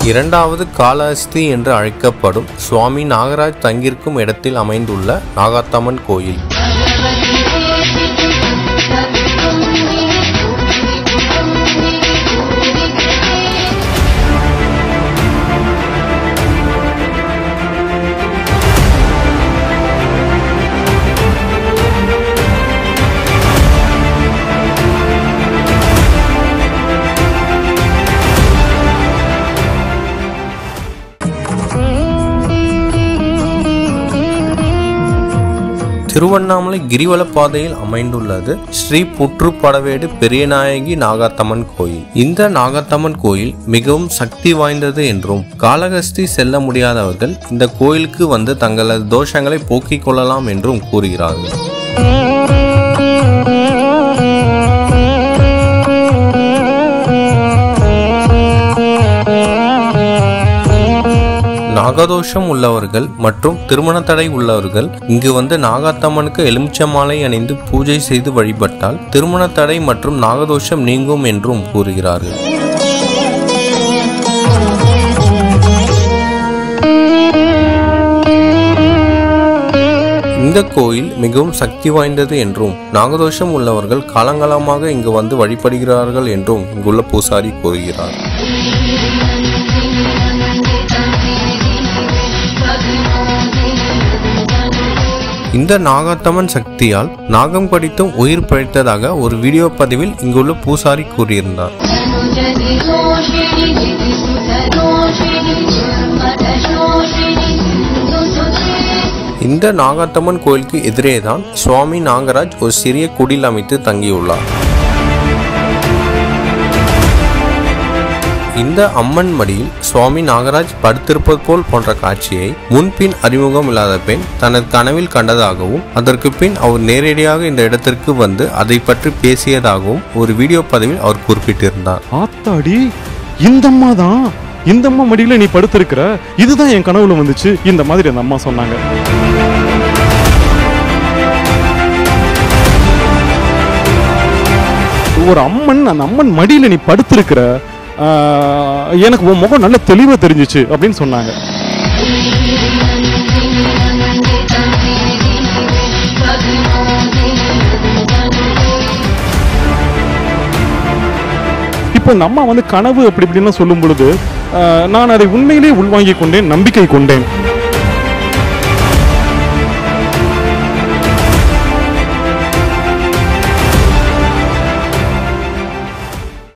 இரண்டாவது காளஹஸ்தி என்று அழைக்கப்படும் சுவாமி நாகராஜ் தங்கியிருக்கும் இடத்தில் அமைந்துள்ள நாகாத்தம்மன் கோயில் திருவண்ணாமலை கிரிவல பாதையில் அமைந்துள்ளது ஸ்ரீ புற்றுப்படவேடு பெரியநாயகி நாகாத்தம்மன் கோயில் இந்த நாகாத்தம்மன் கோயில் மிகவும் சக்தி வாய்ந்தது என்றும் காளகஸ்தி செல்ல முடியாதவர்கள் இந்த கோயிலுக்கு வந்து தங்களது தோஷங்களை போக்கிக் கொள்ளலாம் என்றும் கூறுகிறார்கள் நாகதோஷம் உள்ளவர்கள் மற்றும் திருமண தடை உள்ளவர்கள் இங்கு வந்து நாகாத்தம்மனுக்கு எலுமிச்சை மாலை அணிந்து பூஜை செய்து வழிபட்டால் திருமண தடை மற்றும் நாகதோஷம் நீங்கும் என்றும் கூறுகிறார்கள் இந்த கோயில் மிகவும் சக்தி வாய்ந்தது என்றும் நாகதோஷம் உள்ளவர்கள் காலங்காலமாக இங்கு வந்து வழிபடுகிறார்கள் என்றும் இங்குள்ள பூசாரி கூறுகிறார் இந்த நாகாத்தம்மன் சக்தியால் நாகம் கடித்தும் உயிர் பிழைத்ததாக ஒரு வீடியோ பதிவில் இங்குள்ள பூசாரி கூறியிருந்தார் जनिदोषिणि गिरिसुतदोषिणि दुर्मदशोषिणि सिन्धुसुते இந்த நாகாத்தம்மன் கோயிலுக்கு எதிரே தான் சுவாமி நாகராஜ் ஒரு சிறிய குடில் அமைத்து தங்கியுள்ளார் இந்த அம்மன் மடியில் சுவாமி நாகராஜ் படுத்திருப்பது போல் போன்ற காட்சியை முன்பின் அறிமுகம் இல்லாத பெண் தனது கனவில் கண்டதாகவும் அதற்கு பின் அவர் நேரடியாக இந்த இடத்திற்கு வந்து அதை பற்றி பேசியதாகவும் ஒரு வீடியோ பதிவில் அவர் குறிப்பிட்டிருந்தார் ஆத்தாடி இந்த அம்மா தான் இந்த அம்மா மடியில நீ படுத்திருக்கிற இதுதான் என் கனவுல வந்துச்சு இந்த மாதிரி அந்த அம்மா சொன்னாங்க ஒரு அம்மன் அந்த அம்மன் மடியில நீ படுத்திருக்கிற ஆஹ், எனக்கு உன் முகம் நல்ல தெளிவா தெரிஞ்சுச்சு அப்படின்னு சொன்னாங்க இப்போ இந்த அம்மா வந்து கனவு அப்படி இப்படின்னு சொல்லும் பொழுது ஆஹ், நான் அதை உண்மையிலேயே உள்வாங்கிக் கொண்டேன் நம்பிக்கை கொண்டேன்